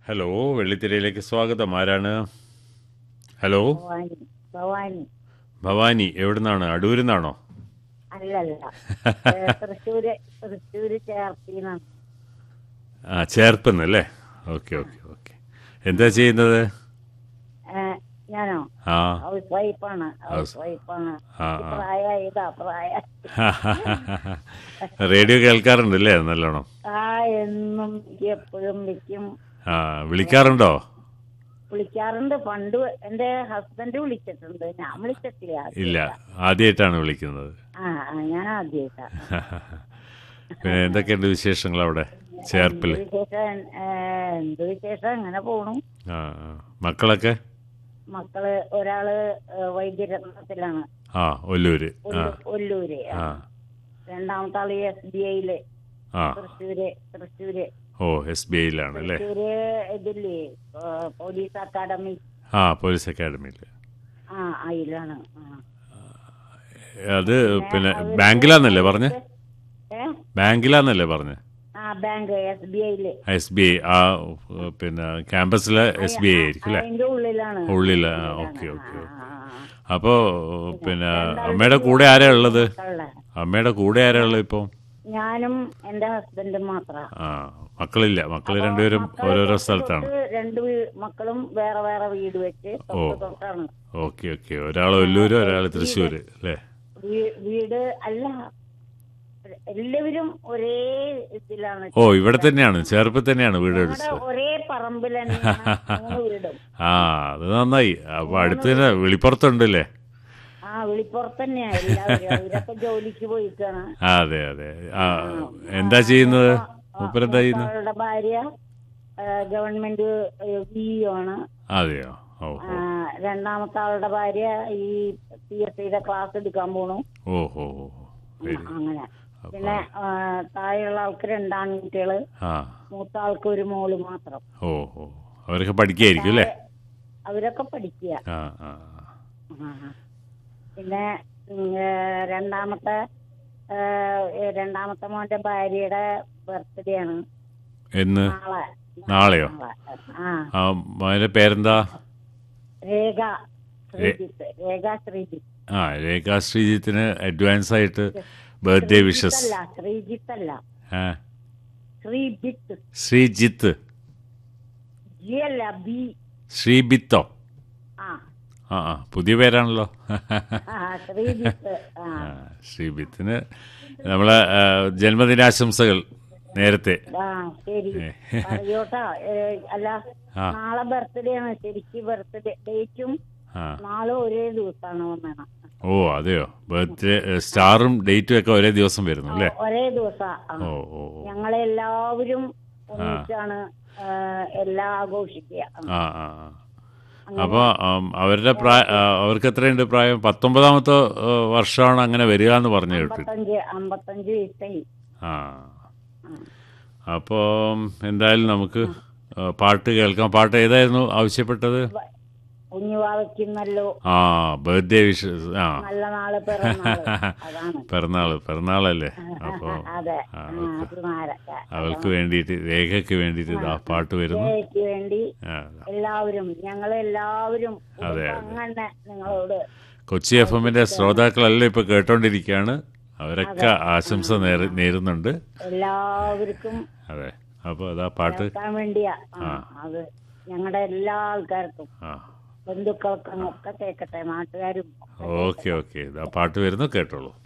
Hello വെള്ളിത്തിരയിലേക്ക് സ്വാഗതം ആരാണ് hello Bhavani Bhavani Bhavani എവിടുന്നാണ് അടൂരിൽ നിന്നാണോ അല്ലല്ല ഏ, തൃശ്ശൂര് തൃശ്ശൂര് ചേർത്തിന്നാണ് ആ ചേർപ്പെന്നല്ലേ ഓക്കെ ഓക്കെ ഓക്കെ എന്താ ചെയ്യുന്നത് ഏ, ഞാനോ ആ ഹൗസ് വൈഫാണ് ഹൗസ് House- വൈഫാണ് ആ, ഈ ആ. പ്രായമായതാ പ്രായ റേഡിയോ കേൾക്കാറുണ്ടല്ലേ നല്ലോണം ആ എന്നും എപ്പോഴും വിളിക്കും ആ വിളിക്കാറുണ്ടോ വിളിക്കാറുണ്ട് പണ്ട് എന്റെ ഹസ്ബൻഡ് വിളിച്ചിട്ടുണ്ട് ഞാൻ വിളിച്ചിട്ടില്ല ഇല്ല ആദ്യമായിട്ടാണ് വിളിക്കുന്നത് ആ ആ, ഞാൻ ആദ്യമായിട്ടാ പിന്നെ എന്തൊക്കെയുണ്ട് വിശേഷങ്ങൾ അവിടെ ചേർപ്പില് എന്ത് വിശേഷം ഏ, എന്ത് വിശേഷം അങ്ങനെ പോണു ആ ആ. മക്കളൊക്കെ മക്കള് ഒരാള് ഏ, വൈദ്യരത്നത്തിലാണ് ആ ഒല്ലൂര് ആ ഒല്ലൂ- ഒല്ലൂര് ആ രണ്ടാമത്തെ ആള് എസ് ബി ഐയില് ആ തൃശ്ശൂര് തൃശ്ശൂര് ഓ എസ് ബി ഐയിലാണ് അല്ലേ തൃശ്ശൂര് ഇതില്ലേ ആ, പോലീസ് അക്കാഡമി ആ പോലീസ് അക്കാഡമിയിൽ ആ അതിലാണ് ആ. അത് പിന്നെ ബാങ്കിലാന്നല്ലേ പറഞ്ഞ് ഏ ബാങ്കിലാന്നല്ലേ പറഞ്ഞ് ആ ബാങ്ക് എസ് ബി ഐയില് എസ് ബി ഐ ആ ഉം, പിന്നെ ക്യാമ്പസിലെ എസ് ബി ഐ ആയിരിക്കും അല്ലേ അതിന്റെ ഉള്ളിലാണ് ഉള്ളിൽ ആ ഉള്ളിലാണ്. ഓക്കെ ഓക്കെ ആ, ആ, ആ. അപ്പോൾ പിന്നെ അമ്മയുടെ കൂടെ ആരാ ഉള്ളത് മക്കളുടെ. അമ്മയുടെ കൂടെ ആരാ ഉള്ളത് ഇപ്പം ഞാനും എന്റെ ഹസ്ബൻഡും മാത്രം ആ മക്കളില്ല മക്കൾ രണ്ടുപേരും ഓരോരോ സ്ഥലത്താണ് രണ്ട് വീ- മക്കളും വേറെ വേറെ വീട് വെച്ച് ഓ. തൊട്ട് തൊട്ടാണ് ഓക്കെ ഓക്കെ ഒരാൾ ഒല്ലൂര് ഒരാൾ തൃശ്ശൂര് അല്ലേ വീ- വീട് അല്ല എല്ലാവരും ഒരേ ഇതിലാണ് ഓ ഇവിടെ തന്നെയാണ് ചേർപ്പിൽ തന്നെയാണ് വീട് ഞങ്ങളുടെ എടുത്തത് ഒരേ പറമ്പിൽ തന്നെയാണ് മൂന്ന് വീടും ആ അത് നന്നായി അപ്പൊ അടുത്ത് തന്നെ വെളിപ്പുറത്തുണ്ടല്ലേ ആ വിളിപ്പുറത്ത് തന്നെയാ എല്ലാവരും അവരൊക്കെ ജോലിക്ക് പോയിക്കാണ് ആ അതെ അതെ ആ എന്താ ചെയ്യുന്നത് മൂപ്പരെന്താ ചെയ്യുന്നത് അവളുടെ ഭാര്യ ആ, ഗവൺമെന്റ് വി ആണ് അതെയോ ഓ ആ, രണ്ടാമത്തെ ആളുടെ ഭാര്യ ഈ പി എസ് സിയുടെ ക്ലാസ് എടുക്കാൻ പോണു ഓ ഓ ഓ ശരി അങ്ങനെ പിന്നെ ആ, താഴെയുള്ള ആൾക്ക് രണ്ടാൺകുട്ടികള് ആ മൂത്ത ആൾക്ക് ഒരു മോള് മാത്രം ഓ ഓ അവരൊക്കെ പഠിക്കായിരിക്കും അല്ലേ അവരൊക്കെ പഠിക്കുക ആ ആ ആ. പിന്നെ ഉം, ഏ, രണ്ടാമത്തെ ഏ, ഏ, രണ്ടാമത്തെ മോന്റെ ഭാര്യയുടെ ബർത്ത്ഡേ ആണ് എന്ന് നാളെ നാളെയോ നാളെ. ആ ആ മോന്റെ പേരെന്താ രേഖ ശ്രീജിത്ത് രേഖ ശ്രീജിത്ത് ആ രേഖാ ശ്രീജിത്തിന് അഡ്വാൻസ് ആയിട്ട് ബർത്ത്ഡേ വിഷസ് അല്ല ശ്രീജിത്ത് അല്ല ആ ശ്രീജിത്ത് ശ്രീജിത്ത് ജി അല്ല ബി ശ്രീബിത്തോ ആ ആ ആ പുതിയ പേരാണല്ലോ ആ ശ്രീജിത്ത് ആ ആ ശ്രീബിത്തിന് നമ്മളെ ആ, ജന്മദിനാശംസകൾ നേരത്തെ ആ ശരി പറയോട്ടാ ഏ, അല്ല ആ. നാളെ ബർത്ത്ഡേ ആണ് ശരിക്കും ബർത്ത്ഡേ ഡേറ്റും ആ നാളെ ഒരേ ദിവസമാണ് വന്നത് ഓ അതെയോ ബർത്ത്ഡേ സ്റ്റാറും ഡേറ്റും ഒക്കെ ഒരേ ദിവസം വരുന്നു അല്ലേ ഒരേ ദിവസം ഓ ഓ ഓ. ഞങ്ങളെല്ലാവരും ഒന്നിച്ചാണ് ആ, എല്ലാം ആഘോഷിക്കുക ആ ആ ആ. അപ്പൊ ആം, അവരുടെ പ്രായ ആ, അവർക്ക് എത്രയുണ്ട് പ്രായം പത്തൊമ്പതാമത്തെ ആ, വർഷമാണ് അങ്ങനെ വരിക എന്ന് പറഞ്ഞു കേട്ടു അമ്പത്തഞ്ച് അമ്പത്തഞ്ച് വയസ്സായി ആ അപ്പോൾ എന്തായാലും നമുക്ക് ആ, പാട്ട് കേൾക്കാം പാട്ട് ഏതായിരുന്നു ആവശ്യപ്പെട്ടത് കുഞ്ഞുവാവയ്ക്കുന്നല്ലോ ആ ബർത്ത്ഡേ വിഷ ആ നല്ല നാള് പിറന്നാള് അതാണ് പിറന്നാള് പിറന്നാളല്ലേ അപ്പോൾ അതെ ആ, ആ, അവൾക്ക് അത് നാരക്ക അവൾക്ക് വേണ്ടിയിട്ട് രേഖയ്ക്ക് വേണ്ടിയിട്ട് ഇതാ പാട്ട് വരുന്നു എനിക്ക് വേണ്ടി ആ, എല്ലാവരും ഞങ്ങൾ എല്ലാവരും അതെ, അങ്ങനെ നിങ്ങളോട് കൊച്ചി എഫ് എമ്മിന്റെ ശ്രോതാക്കളെല്ലാം ഇപ്പൊ കേട്ടോണ്ടിരിക്കുകയാണ് അവരൊക്കെ ആശംസ നേര- നേരുന്നുണ്ട് എല്ലാവർക്കും അതെ അപ്പോൾ അതാ പാട്ട് കേൾക്കാൻ വേണ്ടിയാ ആ, അത് ഞങ്ങളുടെ എല്ലാ ആൾക്കാർക്കും ആ ബന്ധുക്കൾക്കും ഒക്കെ കേൾക്കട്ടെ നാട്ടുകാരും ഒക്കെ ഓക്കെ ഓക്കെ ഇതാ പാട്ട് വരുന്നു കേട്ടോളൂ